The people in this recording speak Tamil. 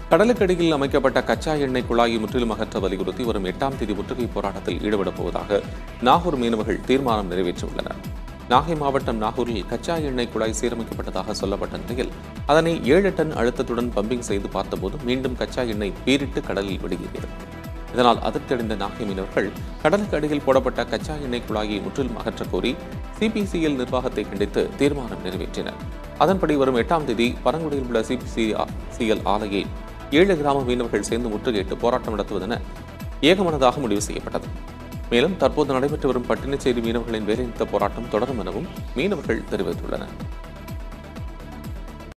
கடலுக்கடியில் அமைக்கப்பட்ட கச்சா எண்ணெய் குழாயை முற்றிலும் அகற்ற வலியுறுத்தி வரும் எட்டாம் தேதி முற்றுகை போராட்டத்தில் ஈடுபடப் போவதாக நாகூர் மீனவர்கள் தீர்மானம் நிறைவேற்றியுள்ளனர் நாகை மாவட்டம் நாகூரில் கச்சா எண்ணெய் குழாய் சீரமைக்கப்பட்டதாக சொல்லப்பட்ட நிலையில் அதனை ஏழு டன் அழுத்தத்துடன் பம்பிங் செய்து பார்த்தபோது மீண்டும் கச்சா எண்ணெய் பீரிட்டு கடலில் வெளியேறியது இதனால் அதிர்ச்சியடைந்த நாகை மீனவர்கள் கடலுக்கு அடியில் போடப்பட்ட கச்சா எண்ணெய் குழாயை முற்றிலும் அகற்றக் கோரி சிபிசிஎல் நிர்வாகத்தை கண்டித்து தீர்மானம் நிறைவேற்றினர் அதன்படி வரும் எட்டாம் தேதி பரங்குடியில் உள்ள சிபிசிஎல் ஆலையை ஏழு கிராம மீனவர்கள் சேர்ந்து முற்றுகையிட்டு போராட்டம் நடத்துவதென ஏகமனதாக முடிவு செய்யப்பட்டது மேலும் தற்போது நடைபெற்று வரும் பட்டினச்சேரி மீனவர்களின் வேலைநிறுத்த போராட்டம் தொடரும் எனவும் மீனவர்கள் தெரிவித்துள்ளனர்